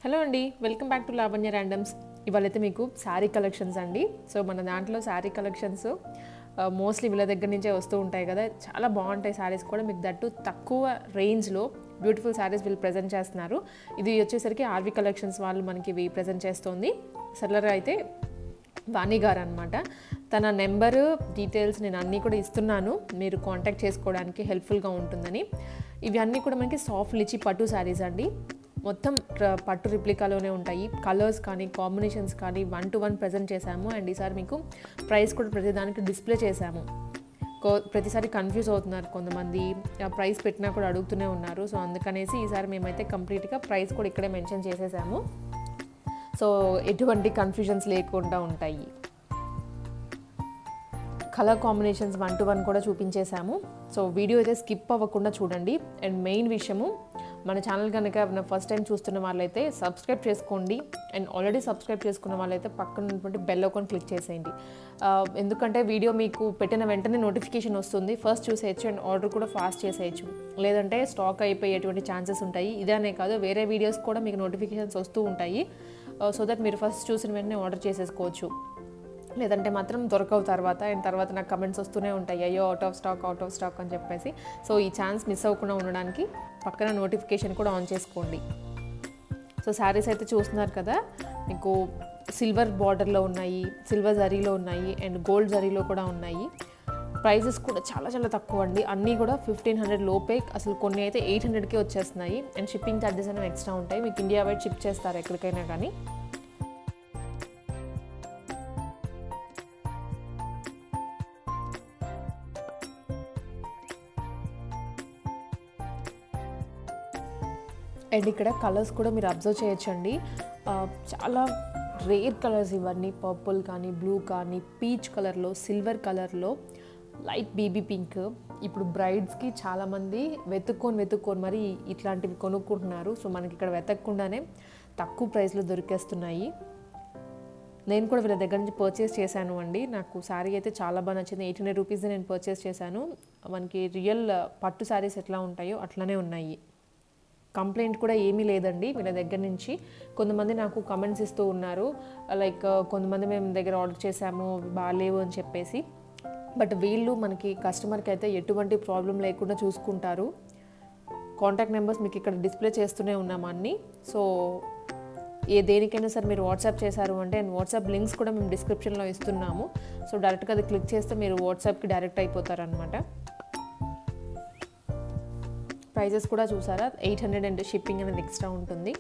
hello అండి welcome back to Lavanya randoms ఇవాళైతే మీకు శారీ కలెక్షన్స్ అండి సో మన దాంట్లో శారీ కలెక్షన్స్ మోస్ట్లీ వీళ్ళ దగ్గర నుంచే వస్తూ ఉంటాయి కదా చాలా బాగుంటాయి శారీస్ కూడా మీకు దట్టు తక్కువ రేంజ్లో బ్యూటిఫుల్ శారీస్ వీళ్ళు ప్రజెంట్ చేస్తున్నారు ఇది వచ్చేసరికి ఆర్వి కలెక్షన్స్ వాళ్ళు మనకి ఇవి ప్రజెంట్ చేస్తోంది సెల్లర్ అయితే వాణి గారు అనమాట తన నెంబరు డీటెయిల్స్ నేను అన్నీ కూడా ఇస్తున్నాను మీరు కాంటాక్ట్ చేసుకోవడానికి హెల్ప్ఫుల్గా ఉంటుందని ఇవి అన్నీ కూడా మనకి సాఫ్ట్ లిచి పట్టు శారీస్ అండి మొత్తం ర- పట్టు రిప్లికాలోనే ఉంటాయి కలర్స్ కానీ కాంబినేషన్స్ కానీ వన్ టు వన్ ప్రజెంట్ చేశాము అండ్ ఈసారి మీకు ప్రైస్ కూడా ప్రతి దానికి డిస్ప్లే చేశాము కో- ప్రతిసారి కన్ఫ్యూజ్ అవుతున్నారు కొంతమంది ఆ ప్రైస్ పెట్టినా కూడా అడుగుతూనే ఉన్నారు సో అందుకనేసి ఈసారి మేమైతే కంప్లీట్గా ప్రైస్ కూడా ఇక్కడే మెన్షన్ చేసేసాము సో ఎటువంటి కన్ఫ్యూజన్స్ లేకుండా ఉంటాయి colour combinations one to one కూడా చూపించేశాము సో వీడియో అయితే స్కిప్ అవ్వకుండా చూడండి అండ్ మెయిన్ విషయము మన ఛానల్ కనుక ఫస్ట్ టైం చూస్తున్న వాళ్ళైతే సబ్స్క్రైబ్ చేసుకోండి అండ్ ఆల్రెడీ సబ్స్క్రైబ్ చేసుకున్న వాళ్ళైతే పక్కన ఉన్నటువంటి బెల్ ఐకాన్ క్లిక్ చేసేయండి ఆ, ఎందుకంటే వీడియో మీకు పెట్టిన వెంటనే నోటిఫికేషన్ వస్తుంది ఫస్ట్ చూసేయచ్చు అండ్ ఆర్డర్ కూడా ఫాస్ట్ చేసేయచ్చు లేదంటే స్టాక్ అయిపోయేటువంటి ఛాన్సెస్ ఉంటాయి ఇదనే కాదు వేరే వీడియోస్ కూడా మీకు నోటిఫికేషన్స్ వస్తూ ఉంటాయి సో దట్ మీరు ఫస్ట్ చూసిన వెంటనే ఆర్డర్ చేసేసుకోవచ్చు లేదంటే మాత్రం దొరకవు తర్వాత అండ్ తర్వాత నాకు కమెంట్స్ వస్తూనే ఉంటాయి అయ్యో out of stock out of stock అని చెప్పేసి సో ఈ ఛాన్స్ మిస్ అవ్వకుండా ఉండడానికి పక్కన నోటిఫికేషన్ కూడా ఆన్ చేసుకోండి సో శారీస్ అయితే చూస్తున్నారు కదా మీకు సిల్వర్ బార్డర్లో ఉన్నాయి సిల్వర్ జరీలో ఉన్నాయి అండ్ గోల్డ్ జరీలో కూడా ఉన్నాయి ప్రైజెస్ కూడా చాలా చాలా తక్కువ అండి అన్నీ కూడా ఫిఫ్టీన్ హండ్రెడ్ లోపే అసలు కొన్ని అయితే ఎయిట్ హండ్రెడ్కే వచ్చేస్తున్నాయి అండ్ షిప్పింగ్ ఛార్జెస్ అనేవి ఎక్స్ట్రా ఉంటాయి మీకు ఇండియా వైడ్ షిప్ చేస్తారు ఎక్కడికైనా కానీ అండ్ ఇక్కడ కలర్స్ కూడా మీరు అబ్జర్వ్ చేయొచ్చండి ఆ, చాలా రేర్ కలర్స్ ఇవన్నీ పర్పుల్ కానీ బ్లూ కానీ పీచ్ కలర్లో సిల్వర్ కలర్లో లైట్ బేబీ పింక్ ఇప్పుడు బ్రైడ్స్కి చాలామంది వెతుక్కొని వెతుక్కొని మరి ఇట్లాంటివి కొనుక్కుంటున్నారు సో మనకి ఇక్కడ వెతకకుండానే తక్కువ ప్రైస్లో దొరికేస్తున్నాయి నేను కూడా వీళ్ళ దగ్గర నుంచి పర్చేస్ చేశాను అండి నాకు శారీ అయితే చాలా బాగా నచ్చింది ఎయిట్ హండ్రెడ్ రూపీస్ నేను పర్చేస్ చేశాను మనకి రియల్ పట్టు శారీస్ ఎట్లా ఉంటాయో అట్లనే ఉన్నాయి కంప్లైంట్ కూడా ఏమీ లేదండి వీళ్ళ దగ్గర నుంచి కొంతమంది నాకు కమెంట్స్ ఇస్తూ ఉన్నారు లైక్ కొంతమంది మేము దగ్గర ఆర్డర్ చేసాము బాగాలేవు అని చెప్పేసి బట్ వీళ్ళు మనకి కస్టమర్కి అయితే ఎటువంటి ప్రాబ్లం లేకుండా చూసుకుంటారు కాంటాక్ట్ నెంబర్స్ మీకు ఇక్కడ డిస్ప్లే చేస్తూనే ఉన్నాము అన్ని సో ఏ దేనికైనా సరే మీరు వాట్సాప్ చేశారు అంటే వాట్సాప్ లింక్స్ కూడా మేము డిస్క్రిప్షన్లో ఇస్తున్నాము సో డైరెక్ట్గా అది క్లిక్ చేస్తే మీరు వాట్సాప్కి డైరెక్ట్ అయిపోతారనమాట ప్రైజెస్ కూడా చూసారా ఎయిట్ హండ్రెడ్ అండ్ షిప్పింగ్ అనేది ఎక్స్ట్రా ఉంటుంది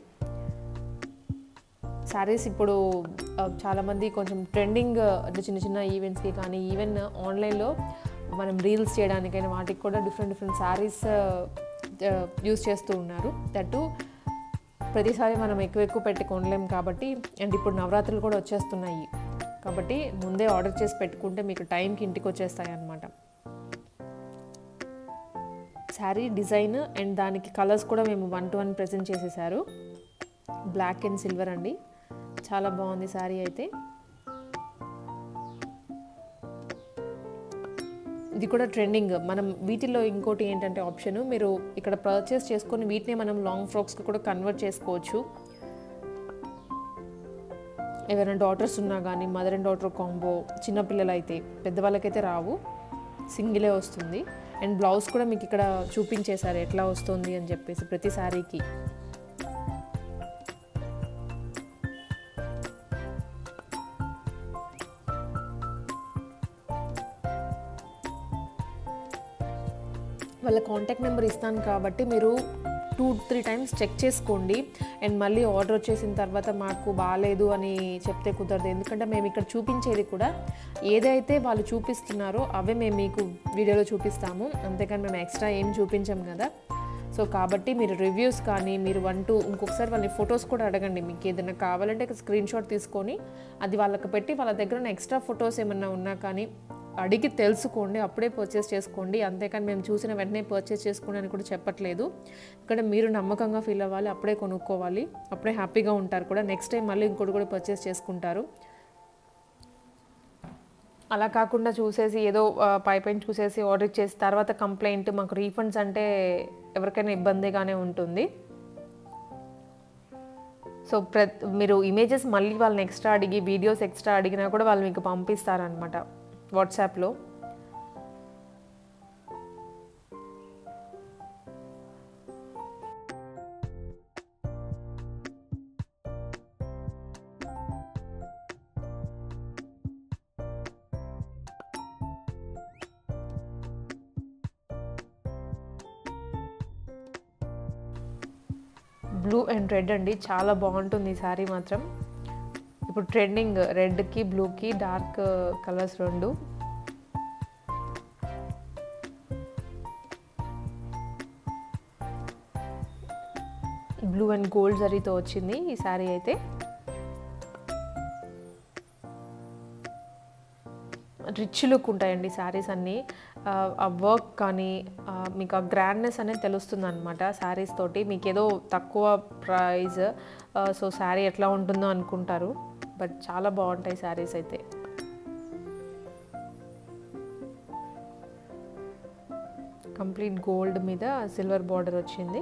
శారీస్ ఇప్పుడు ఆ, చాలామంది కొంచెం ట్రెండింగ్ అంటే చిన్న చిన్న ఈవెంట్స్కి కానీ ఈవెన్ ఆన్లైన్లో మనం రీల్స్ చేయడానికైనా వాటికి కూడా డిఫరెంట్ డిఫరెంట్ శారీస్ యూస్ చేస్తూ ఉన్నారు దట్టు ప్రతిసారి మనం ఎక్కువ ఎక్కువ పెట్టి కొనలేం కాబట్టి అండ్ ఇప్పుడు నవరాత్రులు కూడా వచ్చేస్తున్నాయి కాబట్టి ముందే ఆర్డర్ చేసి పెట్టుకుంటే మీకు టైంకి ఇంటికి వచ్చేస్తాయి అన్నమాట శారీ డిజైన్ అండ్ దానికి కలర్స్ కూడా మేము వన్ టు వన్ ప్రజెంట్ చేసేసారు బ్లాక్ అండ్ సిల్వర్ అండి చాలా బాగుంది శారీ అయితే ఇది కూడా ట్రెండింగ్ మనం వీటిల్లో ఇంకోటి ఏంటంటే ఆప్షన్ మీరు ఇక్కడ పర్చేస్ చేసుకొని వీటిని మనం లాంగ్ ఫ్రాక్స్కి కూడా కన్వర్ట్ చేసుకోవచ్చు ఎవరైనా డాటర్స్ ఉన్నా కానీ మదర్ అండ్ డాటర్ కాంబో చిన్నపిల్లలు అయితే పెద్దవాళ్ళకైతే రావు సింగిలే వస్తుంది అండ్ బ్లౌజ్ కూడా మీకు ఇక్కడ చూపించేశారు ఎట్లా వస్తుంది అని చెప్పేసి ప్రతి శారీకి వాళ్ళ కాంటాక్ట్ నెంబర్ ఇస్తాను కాబట్టి మీరు టూ త్రీ టైమ్స్ చెక్ చేసుకోండి అండ్ మళ్ళీ ఆర్డర్ వచ్చేసిన తర్వాత మాకు బాగాలేదు అని చెప్తే కుదరదు ఎందుకంటే మేము ఇక్కడ చూపించేది కూడా ఏదైతే వాళ్ళు చూపిస్తున్నారో అవే మేము మీకు వీడియోలో చూపిస్తాము అంతేకాని మేము ఎక్స్ట్రా ఏం చూపించాం కదా సో కాబట్టి మీరు రివ్యూస్ కానీ మీరు వన్ టూ ఇంకొకసారి వాళ్ళని ఫొటోస్ కూడా అడగండి మీకు ఏదైనా కావాలంటే స్క్రీన్ షాట్ తీసుకొని అది వాళ్ళకి పెట్టి వాళ్ళ దగ్గర ఉన్న ఎక్స్ట్రా ఫొటోస్ ఏమన్నా ఉన్నా కానీ అడిగి తెలుసుకోండి అప్పుడే పర్చేస్ చేసుకోండి అంతేకాని మేము చూసిన వెంటనే పర్చేస్ చేసుకోండి అని కూడా చెప్పట్లేదు ఇక్కడ మీరు నమ్మకంగా ఫీల్ అవ్వాలి అప్పుడే కొనుక్కోవాలి అప్పుడే హ్యాపీగా ఉంటారు కూడా నెక్స్ట్ టైం మళ్ళీ ఇంకోటి కూడా పర్చేస్ చేసుకుంటారు అలా కాకుండా చూసేసి ఏదో ఆ, పై పైన చూసేసి ఆర్డర్ చేసి తర్వాత కంప్లైంట్ మాకు రీఫండ్స్ అంటే ఎవరికైనా ఇబ్బందిగానే ఉంటుంది సో ప్ర మీరు ఇమేజెస్ మళ్ళీ వాళ్ళని ఎక్స్ట్రా అడిగి వీడియోస్ ఎక్స్ట్రా అడిగినా కూడా వాళ్ళు మీకు పంపిస్తారనమాట వాట్సాప్లో బ్లూ అండ్ రెడ్ అండి చాలా బాగుంటుంది ఈ శారీ మాత్రం ఇప్పుడు ట్రెండింగ్ రెడ్కి బ్లూకి డార్క్ కలర్స్ రెండు బ్లూ అండ్ గోల్డ్ జరీతో వచ్చింది ఈ శారీ అయితే రిచ్ లుక్ ఉంటాయండి శారీస్ అన్నీ ఆ వర్క్ కానీ మీకు ఆ గ్రాండ్నెస్ అనేది తెలుస్తుంది అనమాట శారీస్ తోటి మీకు ఏదో తక్కువ ప్రైజ్ సో శారీ ఎట్లా ఉంటుందో అనుకుంటారు బట్ చాలా బాగుంటాయి శారీస్ అయితే కంప్లీట్ గోల్డ్ మీద సిల్వర్ బార్డర్ వచ్చింది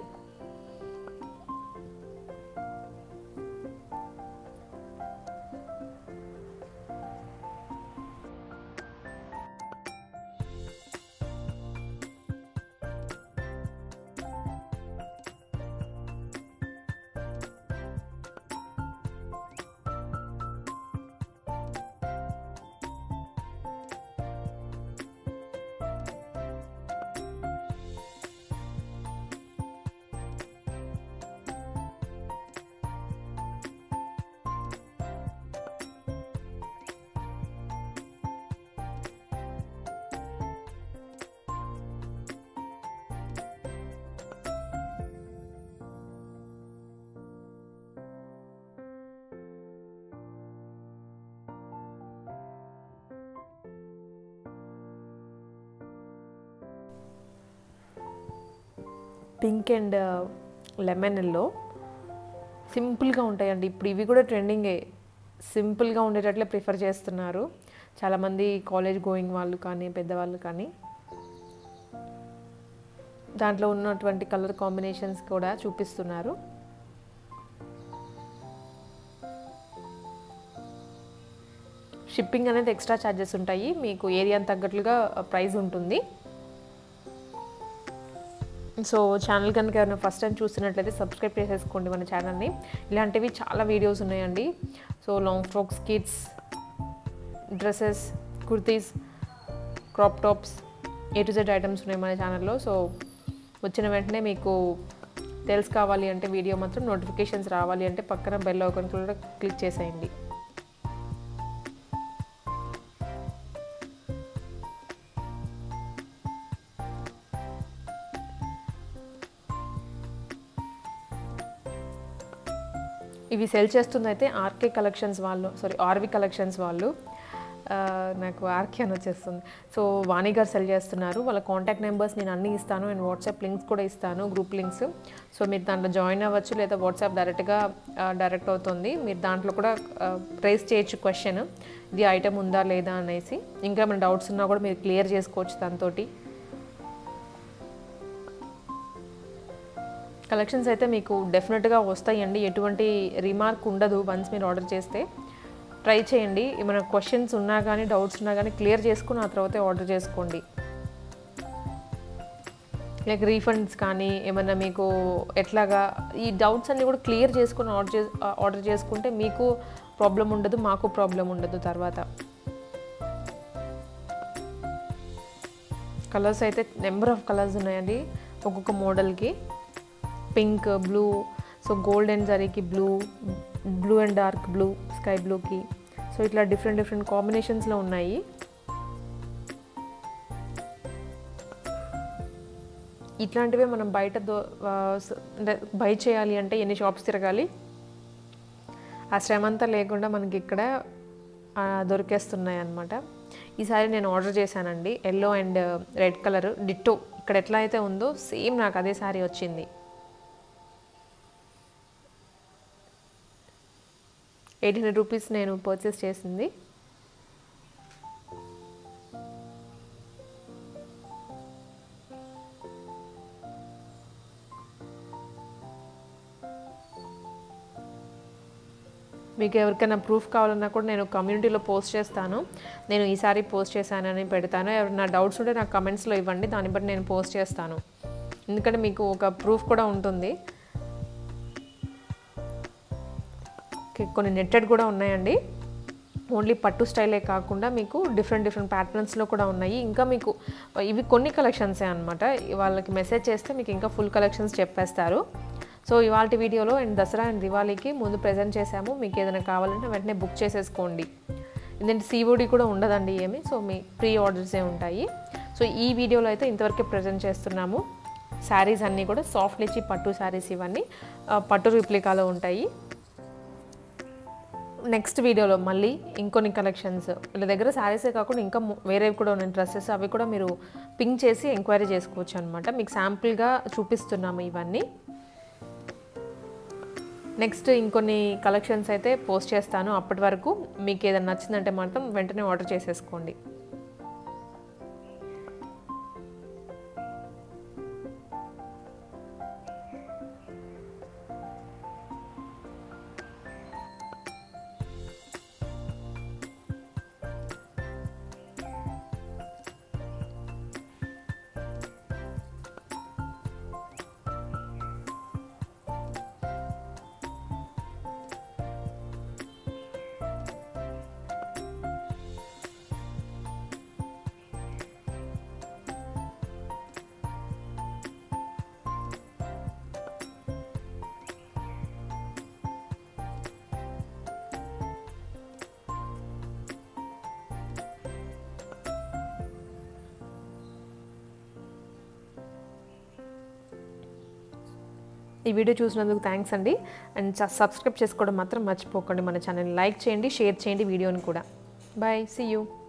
పింక్ అండ్ లెమన్ ఎల్లో సింపుల్గా ఉంటాయండి ఇప్పుడు ఇవి కూడా ట్రెండింగే సింపుల్గా ఉండేటట్లే ప్రిఫర్ చేస్తున్నారు చాలామంది కాలేజ్ గోయింగ్ వాళ్ళు కానీ పెద్దవాళ్ళు కానీ దాంట్లో ఉన్నటువంటి కలర్ కాంబినేషన్స్ కూడా చూపిస్తున్నారు షిప్పింగ్ అనేది ఎక్స్ట్రా ఛార్జెస్ ఉంటాయి మీకు ఏరియాని తగ్గట్లుగా ప్రైస్ ఉంటుంది సో ఛానల్ కనుక ఎవరైనా ఫస్ట్ టైం చూస్తున్నట్లయితే సబ్స్క్రైబ్ చేసేసుకోండి మన ఛానల్ని ఇలాంటివి చాలా వీడియోస్ ఉన్నాయండి so long frocks kids dresses kurtis crop tops A to Z items ఉన్నాయి మన ఛానల్లో సో వచ్చిన వెంటనే మీకు తెలుసు కావాలి అంటే వీడియో మాత్రం నోటిఫికేషన్స్ రావాలి అంటే పక్కన బెల్ ఐకాన్ కూడా క్లిక్ చేసేయండి ఇవి సెల్ చేస్తుంది అయితే ఆర్కే కలెక్షన్స్ వాళ్ళు సారీ ఆర్వి కలెక్షన్స్ వాళ్ళు ఆ, నాకు ఆర్కే అని వచ్చేస్తుంది సో వాణి గారు సెల్ చేస్తున్నారు వాళ్ళ కాంటాక్ట్ నెంబర్స్ నేను అన్నీ ఇస్తాను అండ్ వాట్సాప్ లింక్స్ కూడా ఇస్తాను గ్రూప్ లింక్స్ సో మీరు దాంట్లో జాయిన్ అవ్వచ్చు లేదా వాట్సాప్ డైరెక్ట్గా డైరెక్ట్ అవుతుంది మీరు దాంట్లో కూడా రేస్ చేయొచ్చు క్వశ్చన్ ఇది ఐటమ్ ఉందా లేదా అనేసి ఇంకా మన డౌట్స్ ఉన్నా కూడా మీరు క్లియర్ చేసుకోవచ్చు దాంతోటి కలెక్షన్స్ అయితే మీకు డెఫినెట్గా వస్తాయండి ఎటువంటి రిమార్క్ ఉండదు వన్స్ మీరు ఆర్డర్ చేస్తే ట్రై చేయండి ఏమైనా క్వశ్చన్స్ ఉన్నా కానీ డౌట్స్ ఉన్నా కానీ క్లియర్ చేసుకుని ఆ తర్వాతే ఆర్డర్ చేసుకోండి లైక్ రీఫండ్స్ కానీ ఏమైనా మీకు ఎట్లాగా ఈ డౌట్స్ అన్నీ కూడా క్లియర్ చేసుకుని ఆర్డర్ చే ఆర్డర్ చేసుకుంటే మీకు ప్రాబ్లం ఉండదు మాకు ప్రాబ్లం ఉండదు తర్వాత కలర్స్ అయితే నెంబర్ ఆఫ్ కలర్స్ ఉన్నాయండి ఒక్కొక్క మోడల్కి pink blue so gold and జరీకి blue blue and dark blue sky బ్లూకి సో ఇట్లా డిఫరెంట్ డిఫరెంట్ కాంబినేషన్స్లో ఉన్నాయి ఇట్లాంటివే మనం బయట దో ఆ, స- అంటే బై చేయాలి అంటే ఎన్ని షాప్స్ తిరగాలి ఆ శ్రమ అంతా లేకుండా మనకి ఇక్కడ ఆ, దొరికేస్తున్నాయి అన్నమాట ఈసారి నేను ఆర్డర్ చేశానండి yellow and red colour ditto ఇక్కడ ఎట్లా అయితే ఉందో సేమ్ నాకు అదే సారీ వచ్చింది ఎయిట్ హండ్రెడ్ రూపీస్ నేను పర్చేస్ చేసింది మీకు ఎవరికైనా ప్రూఫ్ కావాలన్నా కూడా నేను కమ్యూనిటీలో పోస్ట్ చేస్తాను నేను ఈసారి పోస్ట్ చేశానని పెడతాను ఎవరైనా డౌట్స్ ఉంటే నాకు కమెంట్స్లో ఇవ్వండి దాన్ని బట్టి నేను పోస్ట్ చేస్తాను ఎందుకంటే మీకు ఒక ప్రూఫ్ కూడా ఉంటుంది ఓకే కొన్ని నెట్టెడ్ కూడా ఉన్నాయండి ఓన్లీ పట్టు స్టైలే కాకుండా మీకు డిఫరెంట్ డిఫరెంట్ ప్యాటర్న్స్లో కూడా ఉన్నాయి ఇంకా మీకు ఇవి కొన్ని కలెక్షన్సే అనమాట వాళ్ళకి మెసేజ్ చేస్తే మీకు ఇంకా ఫుల్ కలెక్షన్స్ చెప్పేస్తారు సో ఇవాళ వీడియోలో అండ్ దసరా అండ్ దివాళీకి ముందు ప్రజెంట్ చేసాము మీకు ఏదైనా కావాలంటే వెంటనే బుక్ చేసేసుకోండి ఎందుకంటే సీఓడి కూడా ఉండదండి ఏమి సో మీ ప్రీ ఆర్డర్సే ఉంటాయి సో ఈ వీడియోలో అయితే ఇంతవరకే ప్రజెంట్ చేస్తున్నాము శారీస్ అన్నీ కూడా సాఫ్ట్ లిచి పట్టు శారీస్ ఇవన్నీ ఆ, పట్టు రిప్లికాలో ఉంటాయి నెక్స్ట్ వీడియోలో మళ్ళీ ఇంకొన్ని కలెక్షన్స్ వీళ్ళ దగ్గర శారీసే కాకుండా ఇంకా ము- వేరేవి కూడా ఉన్నాయి డ్రెస్సెస్ అవి కూడా మీరు పింక్ చేసి ఎంక్వైరీ చేసుకోవచ్చు అనమాట మీకు శాంపుల్గా చూపిస్తున్నాము ఇవన్నీ నెక్స్ట్ ఇంకొన్ని కలెక్షన్స్ అయితే పోస్ట్ చేస్తాను అప్పటి వరకు మీకు ఏదైనా నచ్చిందంటే మాత్రం వెంటనే ఆర్డర్ చేసేసుకోండి ఈ వీడియో చూసినందుకు థ్యాంక్స్ అండి అండ్ సబ్స్క్రైబ్ చేసుకోవడం మాత్రం మర్చిపోకండి మన ఛానల్ లైక్ చేయండి షేర్ చేయండి వీడియోని కూడా బాయ్ సీ యూ